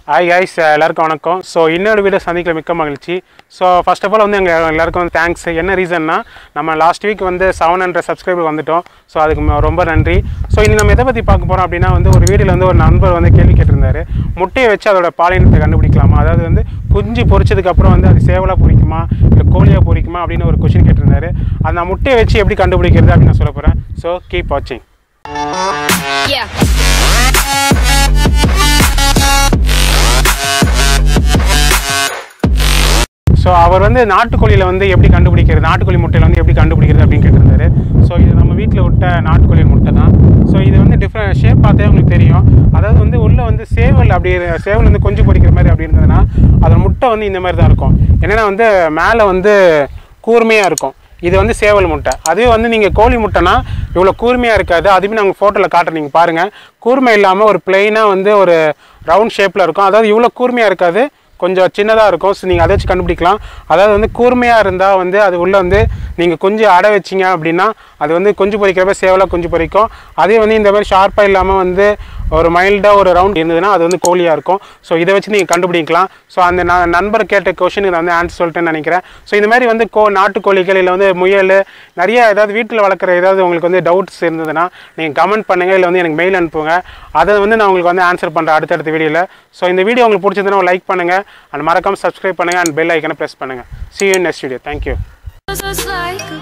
Hi guys எல்லாருக்கும் வணக்கம் so இன்னொரு வீடியோ சந்திக்கல மிக்க மகிழ்ச்சி ஸோ ஃபர்ஸ்ட் ஆஃப் ஆல் வந்து எங்கள் எல்லாருக்கும் வந்து தேங்க்ஸ் என்ன ரீசன்னா நம்ம லாஸ்ட் வீக் வந்து செவன் ஹண்ட்ரட் சப்ஸ்கிரைபர் வந்துட்டோம் ஸோ அதுக்கு ம- ரொம்ப நன்றி ஸோ இனி நம்ம எதை பற்றி பார்க்க போகிறோம் அப்படின்னா வந்து ஒரு வீடியோவில் வந்து ஒரு நண்பர் வந்து கேள்வி கேட்டிருந்தாரு முட்டையை வச்சு அதோட பாலினத்தை கண்டுபிடிக்கலாமா அதாவது வந்து குஞ்சு பொரிச்சதுக்கு அப்புறம் வந்து அது சேவலாக பொரிக்குமா இல்லை கோழியாக பொரிக்குமா அப்படின்னு ஒரு கொஷின் கேட்டிருந்தாரு அந்த முட்டையை வச்சு எப்படி கண்டுபிடிக்கிறது அப்படின்னு நான் சொல்ல போகிறேன் ஸோ கீப் வாட்சிங் Yeah. ஸோ அவர் வந்து நாட்டுக்கோழியில் வந்து எப்படி கண்டுபிடிக்கிறது நாட்டுக்கோழி முட்டையில் வந்து எப்படி கண்டுபிடிக்கிறது அப்படின்னு கேட்டிருந்தாரு ஸோ இது நம்ம வீட்டில் விட்ட நாட்டுக்கோழி முட்டை தான் ஸோ இது வந்து டிஃப்ரெண்ட் ஷேப் பார்த்தே உங்களுக்கு தெரியும் அதாவது வந்து உள்ளே வந்து சேவல் அப்படி சேவல் வந்து கொஞ்சம் பொரிக்கிற மாதிரி அப்படி இருந்ததுன்னா அதோட முட்டை வந்து இந்த மாதிரி தான் இருக்கும் என்னென்னா வந்து மேலே வந்து கூர்மையாக இருக்கும் இது வந்து சேவல் முட்டை அதுவே வந்து நீங்கள் கோழி முட்டைனா இவ்வளோ கூர்மையாக இருக்காது அதுவுமே நாங்கள் ஃபோட்டோவில் காட்டுறேன் நீங்கள் பாருங்கள் கூர்மை இல்லாமல் ஒரு பிளெயினாக வந்து ஒரு ரவுண்ட் ஷேப்பில் இருக்கும் அதாவது இவ்வளோ கூர்மையாக இருக்காது கொஞ்சம் சின்னதாக இருக்கும் ஸோ நீங்கள் அதை வச்சு கண்டுபிடிக்கலாம் அதாவது வந்து கூர்மையாக இருந்தால் வந்து அது உள்ளே வந்து நீங்கள் கொஞ்சம் அடை வச்சிங்க அப்படின்னா அது வந்து குஞ்சு பொரிக்கிறப்ப சேவலாக குஞ்சு பொரிக்கும் அதே வந்து இந்த மாதிரி ஷார்ப்பாக இல்லாமல் வந்து ஒரு மைல்டாக ஒரு ரவுண்ட் இருந்ததுன்னா அது வந்து கோழியாக இருக்கும் ஸோ இதை வச்சு நீங்கள் கண்டுபிடிக்கலாம் ஸோ அந்த நான் நண்பர் கேட்ட கொஷனுக்கு நான் வந்து ஆன்சர் சொல்லிட்டேன்னு நினைக்கிறேன் ஸோ இந்த மாதிரி வந்து கோ நாட்டுக்கோழிகள் இல்லை வந்து முயல் நிறைய ஏதாவது வீட்டில் வளர்க்குற ஏதாவது உங்களுக்கு வந்து டவுட்ஸ் இருந்ததுன்னா நீங்கள் கமெண்ட் பண்ணுங்கள் இல்லை வந்து எனக்கு மெயில் அனுப்புங்க அதை வந்து நான் உங்களுக்கு வந்து ஆன்சர் பண்ணுறேன் அடுத்தடுத்த வீடியோவில் ஸோ இந்த வீடியோ உங்களுக்கு பிடிச்சதுன்னா லைக் பண்ணுங்கள் அண்ட் மறக்காமல் சப்ஸ்கிரைப் பண்ணுங்கள் அண்ட் பெல் ஐக்கனை ப்ரெஸ் பண்ணுங்கள் see you in next video thank you Just like